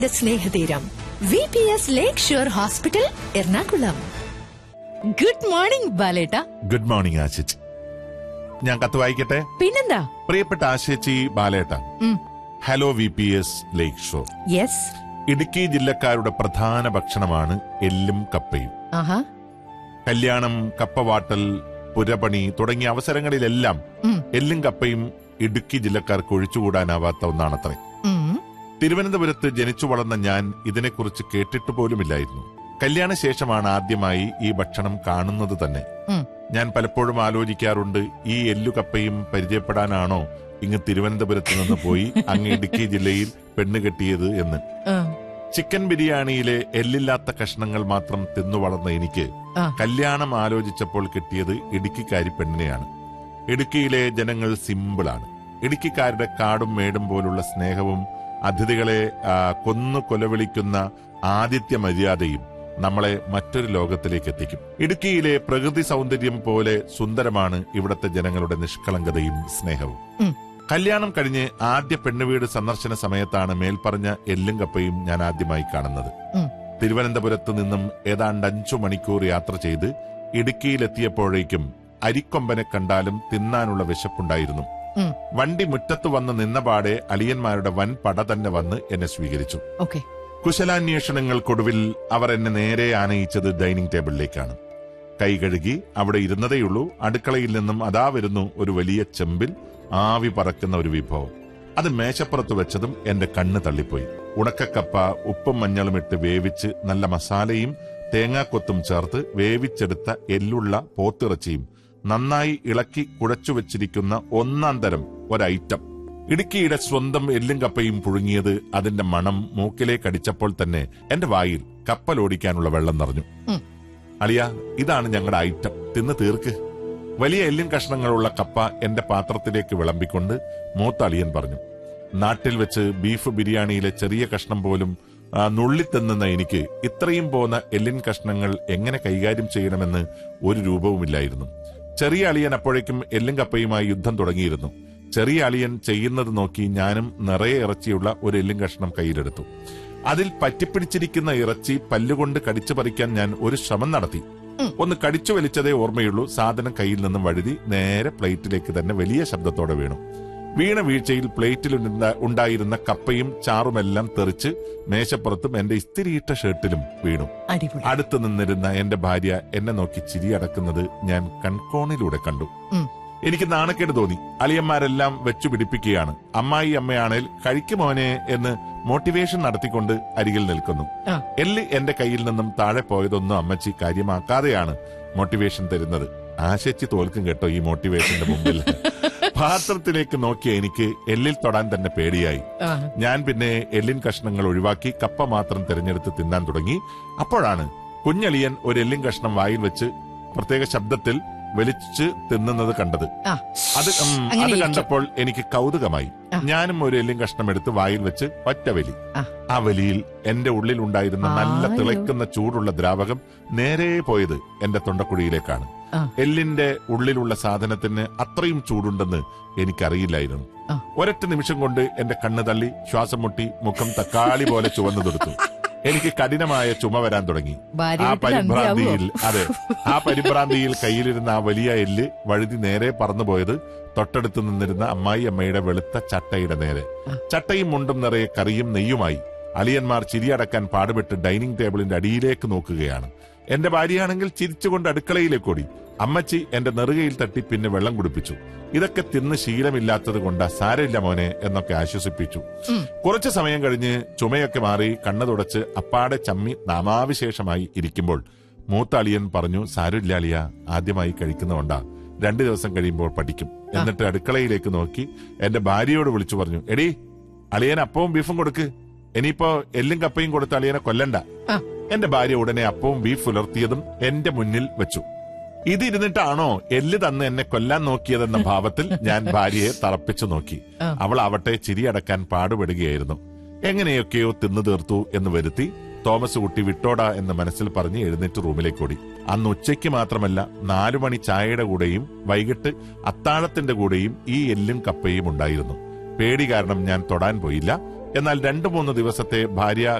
സ്നേഹതീരം V P S lake shore hospital Ernakulam good morning ബാലേട്ട good morning ആശിച്ച് ഞാൻ കത്ത് വായിക്കട്ടെ പിന്നെന്താ പ്രിയപ്പെട്ട ആശിച്ചി ബാലേട്ട hello V P S lake shore yes Idukki ജില്ലക്കാരുടെ പ്രധാന ഭക്ഷണമാണ് എല്ലും കപ്പയും ആഹാ കല്യാണം കപ്പവാട്ടൽ പുരപണി തുടങ്ങിയ അവസരങ്ങളിലെല്ലാം ഉം. എല്ലും കപ്പയും ഇടുക്കി ജില്ലക്കാർക്ക് ഒഴിച്ചുകൂടാനാവാത്ത ഒന്നാണത്രേ ഉം. തിരുവനന്തപുരത്ത് ജനിച്ചു വളർന്ന ഞാൻ ഇതിനെക്കുറിച്ച് കേട്ടിട്ട് പോലുമില്ലായിരുന്നു കല്യാണ ശേഷമാണ് ആദ്യമായി ഈ ഭക്ഷണം കാണുന്നത് തന്നെ ഉം. ഞാൻ പലപ്പോഴും ആലോചിക്കാറുണ്ട് ഈ എല്ലുകപ്പയും പരിചയപ്പെടാനാണോ ഇങ്ങ് തിരുവനന്തപുരത്ത് നിന്ന് പോയി അങ്ങ് ഇടുക്കി ജില്ലയിൽ പെണ്ണ് കെട്ടിയത് എന്ന് ആ. ചിക്കൻ ബിരിയാണിയിലെ എല്ലില്ലാത്ത കഷ്ണങ്ങൾ മാത്രം തിന്നു വളർന്ന എനിക്ക് ആ. കല്യാണം ആലോചിച്ചപ്പോൾ കിട്ടിയത് ഇടുക്കിക്കാരി പെണ്ണിനെയാണ് ഇടുക്കിയിലെ ജനങ്ങൾ സിമ്പിളാണ് ഇടുക്കിക്കാരുടെ കാടും മേടും പോലുള്ള സ്നേഹവും അതിഥികളെ ആ, കൊന്നു കൊലവിളിക്കുന്ന ആതിഥ്യ മര്യാദയും നമ്മളെ മറ്റൊരു ലോകത്തിലേക്ക് എത്തിക്കും ഇടുക്കിയിലെ പ്രകൃതി സൗന്ദര്യം പോലെ സുന്ദരമാണ് ഇവിടത്തെ ജനങ്ങളുടെ നിഷ്കളങ്കതയും സ്നേഹവും ഉം. കല്യാണം കഴിഞ്ഞ് ആദ്യ പെണ്ണുവീട് സന്ദർശന സമയത്താണ് മേൽപ്പറഞ്ഞ എല്ലും കപ്പയും ഞാൻ ആദ്യമായി കാണുന്നത് ഉം. തിരുവനന്തപുരത്ത് നിന്നും ഏതാണ്ട് അഞ്ചു മണിക്കൂർ യാത്ര ചെയ്ത് ഇടുക്കിയിലെത്തിയപ്പോഴേക്കും അരിക്കൊമ്പനെ കണ്ടാലും തിന്നാനുള്ള വിശപ്പുണ്ടായിരുന്നു ഉം. വണ്ടി മുറ്റത്ത് വന്ന് നിന്നപാടെ അളിയന്മാരുടെ വൻ പട തന്നെ വന്ന് എന്നെ സ്വീകരിച്ചു ഓക്കെ കുശലാന്വേഷണങ്ങൾക്കൊടുവിൽ അവർ എന്നെ നേരെ ആനയിച്ചത് ഡൈനിങ് ടേബിളിലേക്കാണ് കൈ കഴുകി അവിടെ ഇരുന്നതേയുള്ളൂ അടുക്കളയിൽ നിന്നും അതാ വരുന്നു ഒരു വലിയ ചെമ്പിൽ ആവി പറക്കുന്ന ഒരു വിഭവം അത് മേശപ്പുറത്ത് വെച്ചതും എന്റെ കണ്ണ് തള്ളിപ്പോയി ഉണക്കക്കപ്പ ഉപ്പും മഞ്ഞളും ഇട്ട് വേവിച്ച് നല്ല മസാലയും തേങ്ങാക്കൊത്തും ചേർത്ത് വേവിച്ചെടുത്ത എല്ലുള്ള പോത്തിറച്ചിയും നന്നായി ഇളക്കി കുഴച്ചു വെച്ചിരിക്കുന്ന ഒന്നാം തരം ഒരൈറ്റം ഇടുക്കിയുടെ സ്വന്തം എല്ലും കപ്പയും പുഴുങ്ങിയത് അതിന്റെ മണം മൂക്കിലേക്ക് അടിച്ചപ്പോൾ തന്നെ എന്റെ വായിൽ കപ്പലോടിക്കാനുള്ള വെള്ളം നിറഞ്ഞു ഉം. അളിയ ഇതാണ് ഞങ്ങളുടെ ഐറ്റം തിന്ന് തീർക്ക് വലിയ എല്ലിൻ കഷ്ണങ്ങളുള്ള കപ്പ എന്റെ പാത്രത്തിലേക്ക് വിളമ്പിക്കൊണ്ട് മൂത്ത അളിയൻ പറഞ്ഞു നാട്ടിൽ വെച്ച് ബീഫ് ബിരിയാണിയിലെ ചെറിയ കഷ്ണം പോലും ആ, നുള്ളിത്തിന്നുന്ന എനിക്ക് ഇത്രയും പോന്ന എല്ലിൻ കഷ്ണങ്ങൾ എങ്ങനെ കൈകാര്യം ചെയ്യണമെന്ന് ഒരു രൂപവുമില്ലായിരുന്നു ചെറിയ അളിയൻ അപ്പോഴേക്കും എല്ലും കപ്പയുമായി യുദ്ധം തുടങ്ങിയിരുന്നു ചെറിയ അളിയൻ ചെയ്യുന്നത് നോക്കി ഞാനും നിറയെ ഇറച്ചിയുള്ള ഒരു എല്ലും കഷ്ണം കയ്യിലെടുത്തു അതിൽ പറ്റിപ്പിടിച്ചിരിക്കുന്ന ഇറച്ചി പല്ലുകൊണ്ട് കടിച്ചു പറിക്കാൻ ഞാൻ ഒരു ശ്രമം നടത്തി ഒന്ന് കടിച്ചു വലിച്ചതേ ഓർമ്മയുള്ളൂ സാധനം കയ്യിൽ നിന്നും വഴുതി നേരെ പ്ലേറ്റിലേക്ക് തന്നെ വലിയ ശബ്ദത്തോടെ വീണു വീണ വീഴ്ചയിൽ പ്ലേറ്റിൽ ഉണ്ടാ- ഉണ്ടായിരുന്ന കപ്പയും ചാറുമെല്ലാം തെറിച്ച് മേശപ്പുറത്തും എന്റെ ഇസ്തിരിയിട്ട ഷർട്ടിലും വീണു അടിപൊളി അടുത്ത് നിന്നിരുന്ന എന്റെ ഭാര്യ എന്നെ നോക്കി ചിരിയടക്കുന്നത് ഞാൻ കൺകോണിലൂടെ കണ്ടു ഉം. എനിക്ക് നാണക്കേട് തോന്നി അളിയന്മാരെല്ലാം വെച്ചു പിടിപ്പിക്കുകയാണ് അമ്മായി അമ്മയാണേൽ കഴിക്കുമോനെ എന്ന് മോട്ടിവേഷൻ നടത്തിക്കൊണ്ട് അരികിൽ നിൽക്കുന്നു ആ. എല്ല് എന്റെ കയ്യിൽ നിന്നും താഴെ പോയതൊന്നും അമ്മച്ചി കാര്യമാക്കാതെയാണ് മോട്ടിവേഷൻ തരുന്നത് ആശിച്ച് തോൽക്കും കേട്ടോ ഈ മോട്ടിവേഷന്റെ മുമ്പിൽ പാത്രത്തിലേക്ക് നോക്കിയ എനിക്ക് എല്ലിൽ തൊടാൻ തന്നെ പേടിയായി ആ. ഞാൻ പിന്നെ എല്ലിൻ കഷ്ണങ്ങൾ ഒഴിവാക്കി കപ്പ മാത്രം തിരഞ്ഞെടുത്ത് തിന്നാൻ തുടങ്ങി അപ്പോഴാണ് കുഞ്ഞളിയൻ ഒരു എല്ലിൻ കഷ്ണം വായിൽ വെച്ച് പ്രത്യേക ശബ്ദത്തിൽ വലിച്ച് തിന്നുന്നത് കണ്ടത് ആ. അത് ഉം, അങ്ങനെ അത് ഇരിക്കും. കണ്ടപ്പോൾ എനിക്ക് കൗതുകമായി ആ. ഞാനും ഒരു എല്ലിൻ കഷ്ണം എടുത്ത് വായിൽ വെച്ച് ഒറ്റ വലി ആ. ആ വലിയിൽ എന്റെ ഉള്ളിൽ ഉണ്ടായിരുന്ന നല്ല ആയോ. തിളയ്ക്കുന്ന ചൂടുള്ള ദ്രാവകം നേരെ പോയത് എന്റെ തൊണ്ടക്കുഴിയിലേക്കാണ് ആ. എല്ലിന്റെ ഉള്ളിലുള്ള സാധനത്തിന് അത്രയും ചൂടുണ്ടെന്ന് എനിക്കറിയില്ലായിരുന്നു ആ. ഒരൊറ്റ നിമിഷം കൊണ്ട് എന്റെ കണ്ണ് തള്ളി ശ്വാസം മുട്ടി മുഖം തക്കാളി പോലെ ചുവന്നു തൊടുത്തു എനിക്ക് കഠിനമായ ചുമ വരാൻ തുടങ്ങി ഭാര്യ ആ വീട്ടിൽ അന്ത്യാവോ? പരിഭ്രാന്തിയിൽ അതെ ആ പരിഭ്രാന്തിയിൽ കയ്യിലിരുന്ന ആ വലിയ എല്ല് വഴുതി നേരെ പറന്നുപോയത് തൊട്ടടുത്ത് നിന്നിരുന്ന അമ്മായി അമ്മയുടെ വെളുത്ത ചട്ടയുടെ നേരെ ആ. ചട്ടയും മുണ്ടും നിറയെ കറിയും നെയ്യുമായി അളിയന്മാർ ചിരിയടക്കാൻ പാടുപെട്ട് ഡൈനിങ് ടേബിളിന്റെ അടിയിലേക്ക് നോക്കുകയാണ് എന്റെ ഭാര്യയാണെങ്കിൽ ചിരിച്ചുകൊണ്ട് അടുക്കളയിലേക്ക് ഓടി അമ്മച്ചി എന്റെ നെറുകയിൽ തട്ടി പിന്നെ വെള്ളം കുടിപ്പിച്ചു ഇതൊക്കെ തിന്ന് ശീലമില്ലാത്തത് കൊണ്ട് സാരമില്ല മോനെ എന്നൊക്കെ ആശ്വസിപ്പിച്ചു ഉം. കുറച്ചു സമയം കഴിഞ്ഞ് ചുമയൊക്കെ മാറി കണ്ണു തുടച്ച് അപ്പാടെ ചമ്മി നാമാവിശേഷമായി ഇരിക്കുമ്പോൾ മൂത്ത അളിയൻ പറഞ്ഞു സാരമില്ല അളിയ ആദ്യമായി കഴിക്കുന്നതുകൊണ്ടാ രണ്ടു ദിവസം കഴിയുമ്പോൾ പഠിക്കും എന്നിട്ട് അടുക്കളയിലേക്ക് നോക്കി എന്റെ ഭാര്യയോട് വിളിച്ചു പറഞ്ഞു എടി അളിയൻ അപ്പവും ബീഫും കൊടുക്ക് ഇനിയിപ്പോ എല്ലും കപ്പയും കൊടുത്ത് അളിയനെ കൊല്ലണ്ട ആ. എന്റെ ഭാര്യ ഉടനെ അപ്പവും ബീഫ് പുലർത്തിയതും എന്റെ മുന്നിൽ വെച്ചു ഇതിരുന്നിട്ടാണോ എല്ല് തന്ന് എന്നെ കൊല്ലാൻ നോക്കിയതെന്ന ഭാവത്തിൽ ഞാൻ ഭാര്യയെ തറപ്പിച്ചു നോക്കി ആ. അവൾ അവട്ടെ ചിരിയടക്കാൻ പാടുപെടുകയായിരുന്നു എങ്ങനെയൊക്കെയോ തിന്നു തീർത്തു എന്ന് വരുത്തി തോമസ് കുട്ടി വിട്ടോടാ എന്ന് മനസ്സിൽ പറഞ്ഞ് എഴുന്നേറ്റ് റൂമിലേക്ക് ഓടി അന്ന് ഉച്ചയ്ക്ക് മാത്രമല്ല നാലു മണി ചായയുടെ കൂടെയും വൈകിട്ട് അത്താഴത്തിന്റെ കൂടെയും ഈ എല്ലും കപ്പയും ഉണ്ടായിരുന്നു പേടി കാരണം ഞാൻ തൊടാൻ പോയില്ല എന്നാൽ രണ്ടു മൂന്ന് ദിവസത്തെ ഭാര്യ